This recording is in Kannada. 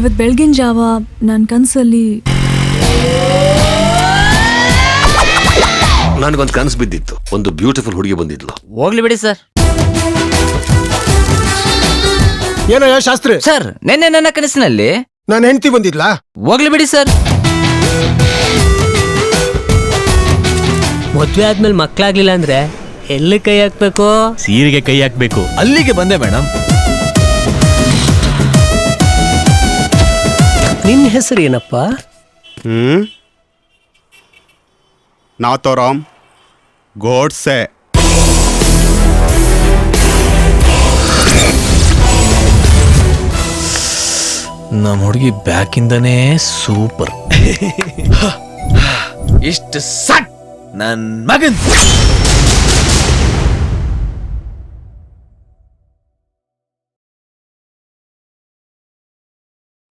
ಇವತ್ ಬೆಳಗಿನ ಜಾವ ನನ್ನ ಕನ್ಸಲ್ಲಿ ನನಗೊಂದು ಕನಸು ಬಿದ್ದಿತ್ತು ಒಂದು ಬ್ಯೂಟಿಫುಲ್ ಹುಡುಗಿ ಬಂದಿದ್ಲು ಹೋಗ್ಲಿ ಬಿಡಿ ಸರ್ ಏನೋ ಶಾಸ್ತ್ರಿ ಸರ್ ನಿನ್ನೆ ನನ್ನ ಕನಸಿನಲ್ಲಿ ನಾನು ಹೆಂಡತಿ ಬಂದಿದ್ಲಾ ಹೋಗ್ಲಿ ಬಿಡಿ ಸರ್ ಮದ್ವೆ ಆದ್ಮೇಲೆ ಮಕ್ಳಾಗ್ಲಿಲ್ಲ ಅಂದ್ರೆ ಎಲ್ಲಿ ಕೈ ಹಾಕ್ಬೇಕು ಸೀರೆಗೆ ಕೈ ಹಾಕ್ಬೇಕು ಅಲ್ಲಿಗೆ ಬಂದೆ ಮೇಡಮ್ ನಿನ್ನ ಹೆಸರು ಏನಪ್ಪ ಹ್ಮ್ ನಾಥೋರಾಮ್ ಗೋಡ್ಸೆ ನಮ್ಮ ಹುಡುಗಿ ಬ್ಯಾಕಿಂದನೇ ಸೂಪರ್ ಇಷ್ಟು ಸಟ್ ನನ್ ಮಗನ್